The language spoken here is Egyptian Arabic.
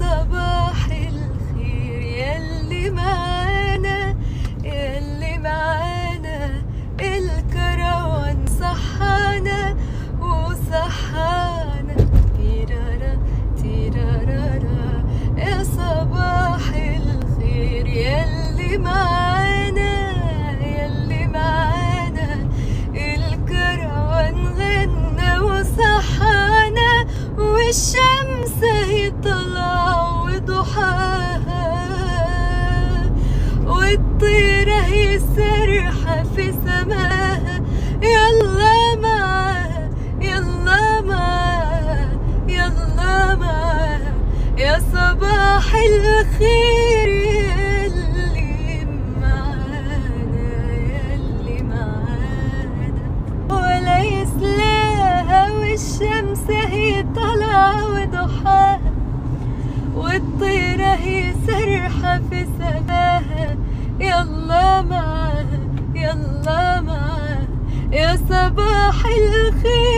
صباح الخير يلي معانا يلي معانا الكروان صحانا وصحانا تيرارا تيرارارا يا صباح الخير يلي معانا يلي معانا الكروان غنى وصحانا والشمس هي طلع وضحاها والطيرة هي سرحة في سماها يلا معاها يلا معاها يلا معاها يا صباح الخير يلي معانا يلي معانا ولا يسلاها والشمس هي طالعة وضحاها والطيرة هي سرحة في سماها يلا معاها يلا معاها يا صباح الخير